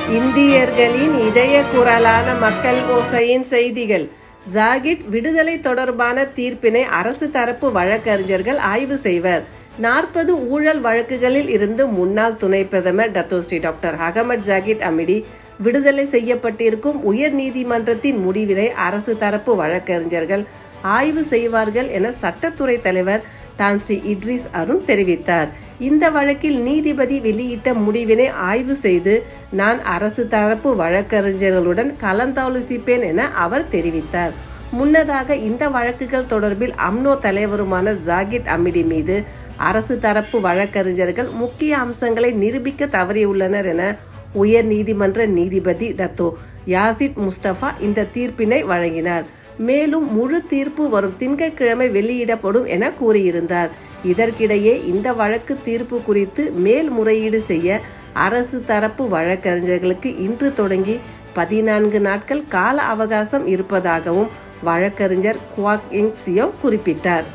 இந்தியர்களின் இதய குரலான மக்கள் ஓசையின் செய்திகள் ஜாகிட் விடுதலை தொடர்பான தீர்ப்பினை அரசு தரப்பு வழக்கறிஞர்கள் ஆய்வு செய்வர் நாற்பது ஊழல் வழக்குகளில் இருந்து முன்னாள் துணை பிரதமர் Datuk Seri doctor Ahmad Zahid Hamidi விடுதலை செய்யப்பட்டிருக்கும் உயர் நீதிமன்றத்தின் முடிவினை அரசு தரப்பு வழக்கறிஞர்கள் ஆய்வு செய்வார்கள் என சட்டத்துறை தலைவர் டான் ஸ்ரீ இட்ரிஸ் அருண் தெரிவித்தார் இந்த வழக்கில் நீதிபதி வெளியிட்ட முடிவினை ஆய்வு செய்து நான் அரசு தரப்பு வழக்கறிஞர்களுடன் கலந்தாலோசிப்பேன் என அவர் தெரிவித்தார் முன்னதாக இந்த வழக்குகள் தொடர்பில் அம்னோ தலைவருமான ஜாகிட் அமிடி மீது அரசு தரப்பு வழக்கறிஞர்கள் முக்கிய அம்சங்களை நிரூபிக்க தவறியுள்ளனர் என உயர் நீதிமன்ற நீதிபதி டத்தோ யாசிட் முஸ்தபா இந்த தீர்ப்பினை வழங்கினார் மேலும் முழு தீர்ப்பு வரும் திங்கட்கிழமை வெளியிடப்படும் என கூறியிருந்தார் இதற்கிடையே இந்த வழக்கு தீர்ப்பு குறித்து மேல்முறையீடு செய்ய அரசு தரப்பு வழக்கறிஞர்களுக்கு இன்று தொடங்கி பதினான்கு நாட்கள் கால அவகாசம் இருப்பதாகவும் வழக்கறிஞர் குவாக் இங் சியோ குறிப்பிட்டார்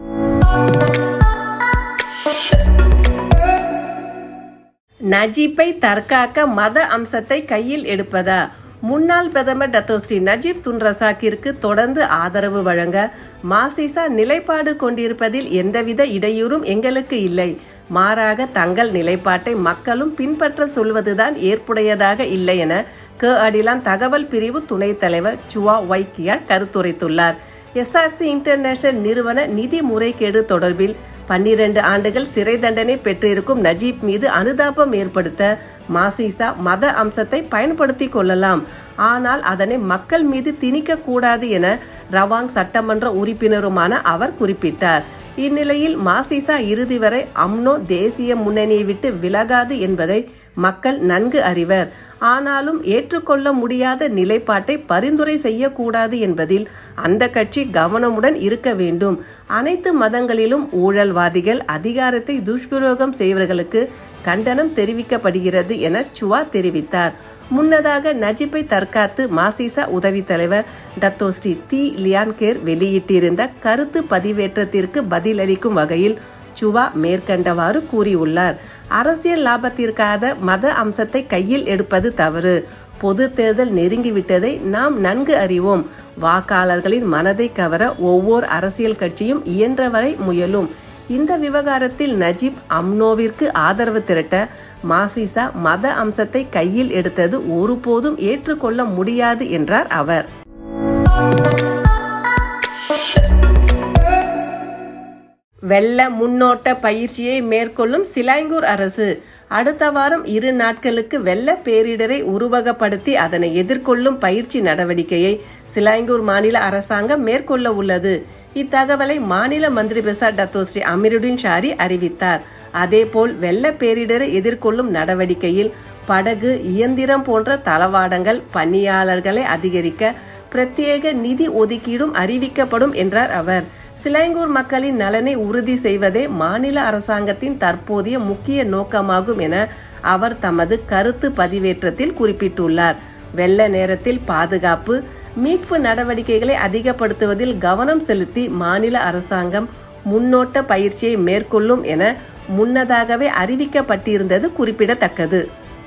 நஜீப்பை தற்காக்க மத அம்சத்தை கையில் எடுப்பதா முன்னாள் பிரதமர் டத்தோஸ்ரீ நஜீப் துன் ரசாக்கிற்கு தொடர்ந்து ஆதரவு வழங்க மாசிசா நிலைப்பாடு கொண்டிருப்பதில் எந்தவித இடையூறும் எங்களுக்கு இல்லை மாறாக தங்கள் நிலைப்பாட்டை மக்களும் பின்பற்ற சொல்வதுதான் ஏற்புடையதாக இல்லை என க அடிலான் தகவல் பிரிவு துணைத் தலைவர் சுவா வைக்கியா கருத்துரைத்துள்ளார் எஸ்ஆர்சி இன்டர்நேஷனல் நிறுவன நிதி முறைகேடு தொடர்பில் பன்னிரண்டு ஆண்டுகள் சிறை தண்டனை பெற்றிருக்கும் நஜீப் மீது அனுதாபம் ஏற்படுத்த மாசிசா மத அம்சத்தை பயன்படுத்தி கொள்ளலாம் ஆனால் அதனை மக்கள் மீது திணிக்க கூடாது என ரவாங் சட்டமன்ற உறுப்பினருமான அவர் குறிப்பிட்டார் இந்நிலையில் மாசிசா இறுதி வரை அம்னோ தேசிய முன்னணியை விட்டு விலகாது என்பதை மக்கள் நன்கு அறிவர் ஆனாலும் ஏற்றுக்கொள்ள முடியாத நிலைப்பாட்டை பரிந்துரை செய்யக்கூடாது என்பதில் அந்த கட்சி கவனமுடன் இருக்க வேண்டும் அனைத்து மதங்களிலும் ஊழல்வாதிகள் அதிகாரத்தை துஷ்பிரயோகம் செய்வர்களுக்கு கண்டனம் தெரிவிக்கப்படுகிறது என சுவா தெரிவித்தார் முன்னதாக நஜிப்பை தற்காத்து மாசிசா உதவி தலைவர் டத்தோஸ்ரீ தி லியான்கேர் வெளியிட்டிருந்த கருத்து பதிவேற்றத்திற்கு பதிலளிக்கும் வகையில் சுவா மேற்கண்டவாறு கூறியுள்ளார் அரசியல் லாபத்திற்காக மத அம்சத்தை கையில் எடுப்பது தவறு பொது தேர்தல் நெருங்கிவிட்டதை நாம் நன்கு அறிவோம் வாக்காளர்களின் மனதை கவர ஒவ்வொரு அரசியல் கட்சியும் இயன்றவரை முயலும் இந்த விவகாரத்தில் நஜீப் அம்னோவிற்கு ஆதரவு திரட்ட மாசிசா மத அம்சத்தை கையில் எடுத்தது ஒருபோதும் ஏற்றுக்கொள்ள முடியாது என்றார் அவர் வெள்ள முன்னோட்ட பயிற்சியை மேற்கொள்ளும் சிலாங்கூர் அரசு அடுத்த வாரம் இரு நாட்களுக்கு வெள்ள பேரிடரை உருவகப்படுத்தி அதனை எதிர்கொள்ளும் பயிற்சி நடவடிக்கையை சிலாங்கூர் மாநில அரசாங்கம் மேற்கொள்ள உள்ளது இத்தகவலை மாநில மந்திரி பிரசாத் டத்தோஸ்ரீ அமீருடின் ஷாரி அறிவித்தார் அதேபோல் வெள்ள பேரிடரை எதிர்கொள்ளும் நடவடிக்கையில் படகு இயந்திரம் போன்ற தளவாடங்கள் பணியாளர்களை அதிகரிக்க பிரத்யேக நிதி ஒதுக்கீடும் அறிவிக்கப்படும் என்றார் அவர் சிலாங்கூர் மக்களின் நலனை உறுதி செய்வதே மாநில அரசாங்கத்தின் தற்போதைய முக்கிய நோக்கமாகும் என அவர் தமது கருத்து பதிவேற்றத்தில் குறிப்பிட்டுள்ளார் வெள்ள நேரத்தில் பாதுகாப்பு மீட்பு நடவடிக்கைகளை அதிகப்படுத்துவதில் கவனம் செலுத்தி மாநில அரசாங்கம் முன்னோட்ட பயிற்சியை மேற்கொள்ளும் என முன்னதாகவே அறிவிக்கப்பட்டிருந்தது குறிப்பிடத்தக்கது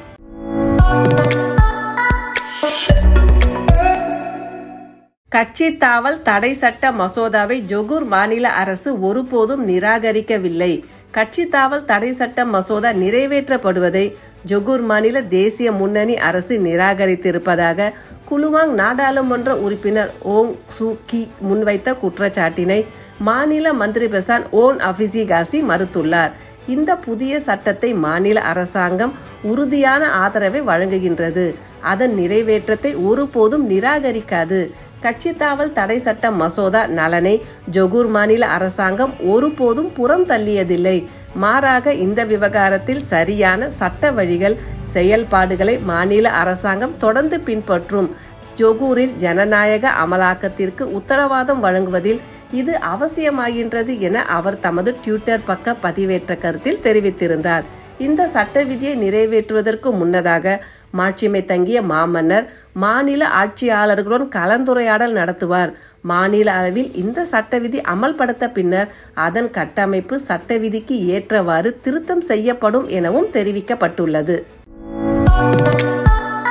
கட்சி தாவல் தடை சட்ட மசோதாவை ஜொகூர் மாநில அரசு ஒருபோதும் நிராகரிக்கவில்லை கட்சி தாவல் தடை சட்ட மசோதா நிறைவேற்றப்படுவதை ஜொகூர் மாநில தேசிய முன்னணி அரசு நிராகரித்திருப்பதாக குலுவாங் நாடாளுமன்ற உறுப்பினர் ஓங் சு கி முன்வைத்த குற்றச்சாட்டினை மாநில மந்திரி பிரசான் ஓன் அபிசி காசி மறுத்துள்ளார் இந்த புதிய சட்டத்தை மாநில அரசாங்கம் உறுதியான ஆதரவை வழங்குகின்றது அதன் நிறைவேற்றத்தை ஒருபோதும் நிராகரிக்காது கட்சி தாவல் தடை சட்ட மசோதா நலனை ஜொகூர் மாநில அரசாங்கம் ஒருபோதும் புறம் தள்ளியதில்லை மாறாக இந்த விவகாரத்தில் சரியான சட்ட வழிகள் செயல்பாடுகளை மாநில அரசாங்கம் தொடர்ந்து பின்பற்றும் ஜொகூரில் ஜனநாயக அமலாக்கத்திற்கு உத்தரவாதம் வழங்குவதில் இது அவசியமாகின்றது என அவர் தமது ட்விட்டர் பக்க பதிவேற்ற கருத்தில் தெரிவித்திருந்தார் இந்த சட்ட விதியை நிறைவேற்றுவதற்கு முன்னதாக மாட்சிமை தங்கிய மாமன்னர் மாநில ஆட்சியாளர்களுடன் கலந்துரையாடல் நடத்துவார் மாநில அளவில் இந்த சட்ட விதி அமல்படுத்த பின்னர் அதன் கட்டமைப்பு சட்ட விதிக்கு ஏற்றவாறு திருத்தம் செய்யப்படும் எனவும் தெரிவிக்கப்பட்டுள்ளது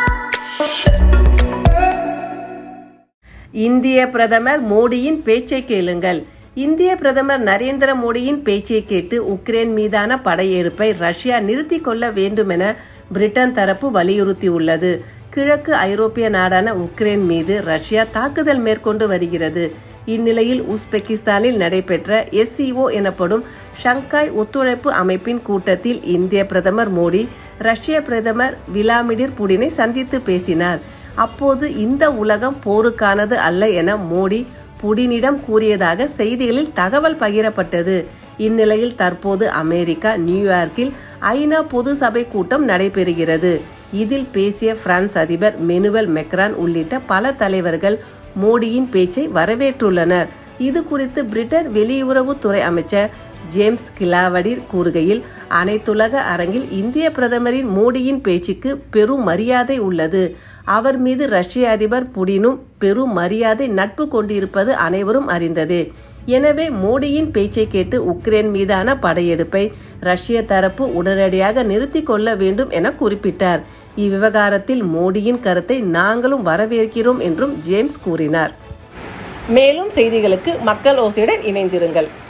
இந்திய பிரதமர் மோடியின் பேச்சை கேளுங்கள் இந்திய பிரதமர் நரேந்திர மோடியின் பேச்சை கேட்டு உக்ரைன் மீதான படையெடுப்பை ரஷ்யா நிறுத்தி கொள்ள வேண்டுமென பிரிட்டன் தரப்பு வலியுறுத்தியுள்ளது கிழக்கு ஐரோப்பிய நாடான உக்ரைன் மீது ரஷ்யா தாக்குதல் மேற்கொண்டு வருகிறது இந்நிலையில் உஸ்பெகிஸ்தானில் நடைபெற்ற எஸ்சிஓ எனப்படும் ஷங்காய் ஒத்துழைப்பு அமைப்பின் கூட்டத்தில் இந்திய பிரதமர் மோடி ரஷ்ய பிரதமர் விலாமிடிர் புடினை சந்தித்து பேசினார் அப்போது இந்த உலகம் போருக்கானது அல்ல என மோடி புடினிடம் கூறியதாக செய்திகளில் தகவல் பகிரப்பட்டது இந்நிலையில் தற்போது அமெரிக்கா நியூயார்க்கில் ஐநா பொது சபை கூட்டம் நடைபெறுகிறது இதில் பேசிய பிரான்ஸ் அதிபர் மெனுவல் மெக்ரான் உள்ளிட்ட பல தலைவர்கள் மோடியின் பேச்சை வரவேற்றுள்ளனர் இது குறித்து பிரிட்டன் வெளியுறவுத்துறை அமைச்சர் ஜேம்ஸ் கிலாவடிர் கூறுகையில் அனைத்துலக அரங்கில் இந்திய பிரதமரின் மோடியின் பேச்சுக்கு பெரும் மரியாதை உள்ளது அவர் மீது ரஷ்ய அதிபர் புடினும் பெரும் மரியாதை நட்பு கொண்டிருப்பது அனைவரும் அறிந்ததே எனவே மோடியின் பேச்சை கேட்டு உக்ரைன் மீதான படையெடுப்பை ரஷ்ய தரப்பு உடனடியாக நிறுத்தி கொள்ள வேண்டும் என குறிப்பிட்டார் இவ்விவகாரத்தில் மோடியின் கருத்தை நாங்களும் வரவேற்கிறோம் என்றும் ஜேம்ஸ் கூறினார் மேலும் செய்திகளுக்கு மக்கள் ஓசையுடன் இணைந்திருங்கள்